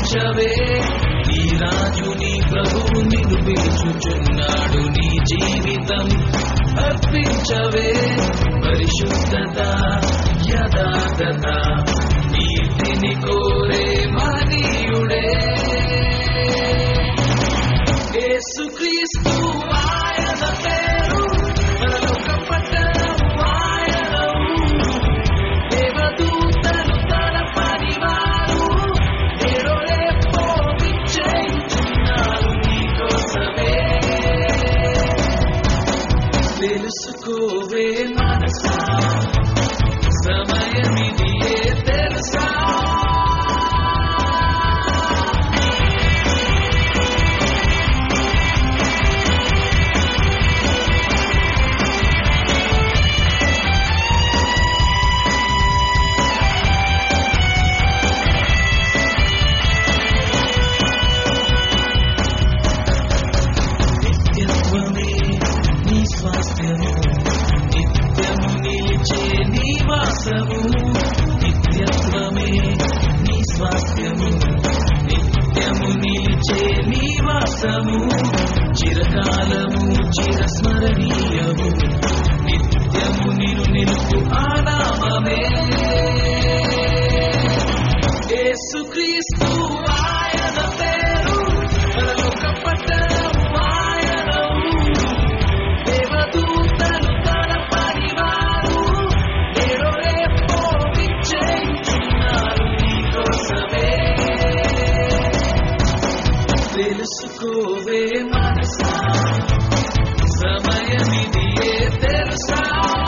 అర్పించవే నీ రాజు నీ ప్రభువు నిన్ను పిలుచుచున్నాడు నీ జీవితం అర్పించవే పరిశుద్ధత యథార్థత నీతిని కోరే మహనీయుడే యేసుక్రీస్తు ఆయన పేరు పరలోక పట్టణం ఆయన ఊరు. దేవదూతలు తన పనివారు నేడో రేపో విచ్చేయుచున్నారు నీకోసమే తెలుసుకోవే మనసా సమయమిదియే తెలుసా నిత్యత్వమే నీ స్వాస్థ్యము నిత్యము నిలిచే నీ వాసము నిత్యత్వమే నీ స్వాస్థ్యము నిత్యము నిలిచే నీ వాసము చిరకాలము చిరస్మరణీయము నిత్యము నిను నిలుపు ఆనామమే యేసుక్రీస్తు ఆయన పేరు పరలోక పట్టణం ఆయన ఊరు. దేవదూతలు తన పనివారు నేడో రేపో విచ్చేయుచున్నారు నీకోసమే తెలుసుకోవే మనసా సమయమిదియే తెలుసా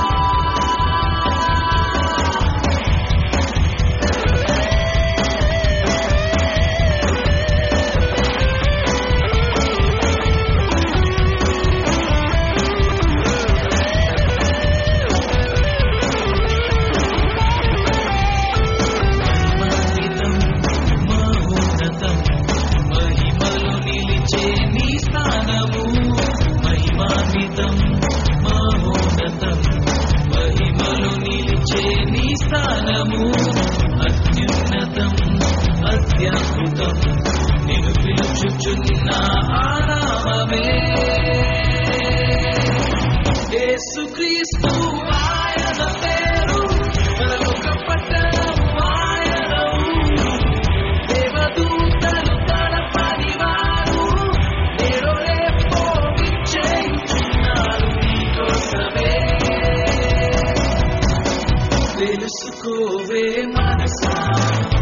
మహిమాన్వితం మహోన్నతం మహిమలో నిలిచే నీ స్థానము మహిమాన్వితం మహోన్నతం మహిమలో నిలిచే నీ స్థానము అత్యున్నతం అత్యద్భుతం నేను పిలుచుచున్న ఆనామమే యేసుక్రీస్తు ఆయన పేరు పరలోక పట్టణం ఆయన ఊరు. దేవదూతలు తన పనివారు నేడో రేపో విచ్చేయుచున్నారు నీకోసమే తెలుసుకోవే మనసా